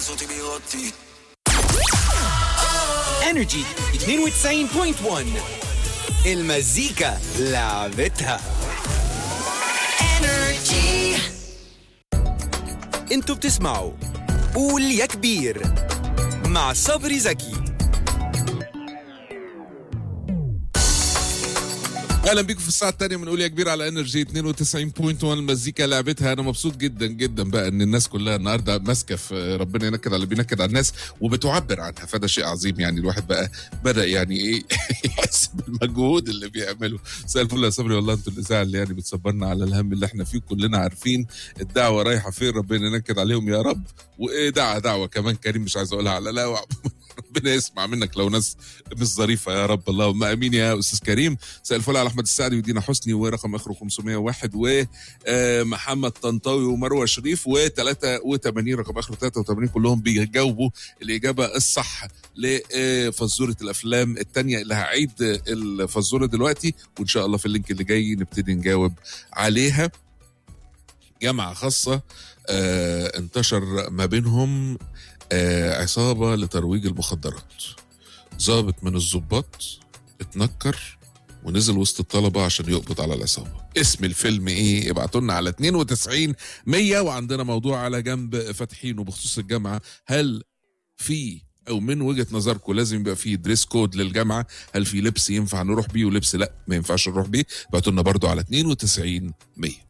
صوتي بيغطي انرجي 92.1 المزيكا لعبتها انتوا بتسمعوا قول يا كبير مع صبري زكي اهلا بيكم في الساعه الثانيه من قول يا كبير على انرجي 92.1 المزيكا لعبتها انا مبسوط جدا جدا بقى ان الناس كلها النهارده ماسكه في ربنا ينكد على اللي بينكد على الناس وبتعبر عنها فده شيء عظيم يعني الواحد بقى بدا يعني ايه يحس بالمجهود اللي بيعمله مساء الفل يا صبري والله انتوا الاذاعه اللي يعني بتصبرنا على الهم اللي احنا فيه كلنا عارفين الدعوه رايحه فين ربنا ينكد عليهم يا رب وايه دعوه دعوه كمان كريم مش عايز اقولها على لا ربنا يسمع منك لو ناس مش ظريفه يا رب اللهم امين يا استاذ كريم مساء الفل على احمد السعدي ودينا حسني ورقم اخره 501 ومحمد طنطاوي ومروه شريف و83 رقم اخره 83 كلهم بيجاوبوا الاجابه الصح لفزوره الافلام الثانيه اللي هعيد الفزوره دلوقتي وان شاء الله في اللينك اللي جاي نبتدي نجاوب عليها جامعه خاصه آه انتشر ما بينهم آه عصابة لترويج المخدرات ضابط من الضباط اتنكر ونزل وسط الطلبة عشان يقبض على العصابة اسم الفيلم ايه ابعتوا لنا على 92 100 وعندنا موضوع على جنب فاتحينه بخصوص الجامعة هل في او من وجهه نظركم لازم يبقى في دريس كود للجامعه هل في لبس ينفع نروح بيه ولبس لا ما ينفعش نروح بيه ابعتوا لنا برضو على 92 100